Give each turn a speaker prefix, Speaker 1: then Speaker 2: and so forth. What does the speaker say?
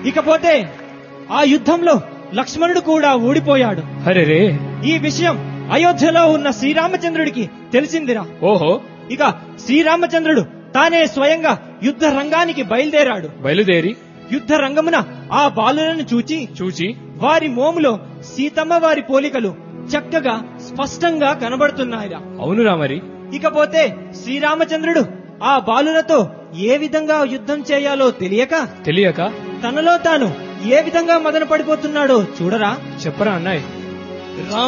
Speaker 1: ఇకపోతే ఆ యుద్ధంలో లక్ష్మణుడు కూడా ఓడిపోయాడు
Speaker 2: అరే రే
Speaker 1: ఈ విషయం అయోధ్యలో ఉన్న శ్రీరామచంద్రుడికి తెలిసిందిరా
Speaker 2: ఓహో
Speaker 1: ఇక శ్రీరామచంద్రుడు తానే స్వయంగా యుద్ధ రంగానికి బయలుదేరాడు
Speaker 2: బయలుదేరి
Speaker 1: యుద్ధ రంగమున ఆ బాలులను చూచి
Speaker 2: చూచి
Speaker 1: వారి మోములో సీతమ్మ వారి పోలికలు చక్కగా స్పష్టంగా కనబడుతున్నాయిరా
Speaker 2: అవునురా మరి
Speaker 1: ఇకపోతే శ్రీరామచంద్రుడు ఆ బాలులతో ఏ విధంగా యుద్ధం చేయాలో తెలియక
Speaker 2: తెలియక
Speaker 1: తనలో తాను ఏ విధంగా మదన పడిపోతున్నాడో చూడరా
Speaker 2: చెప్పరా అన్నాయ్
Speaker 1: రామ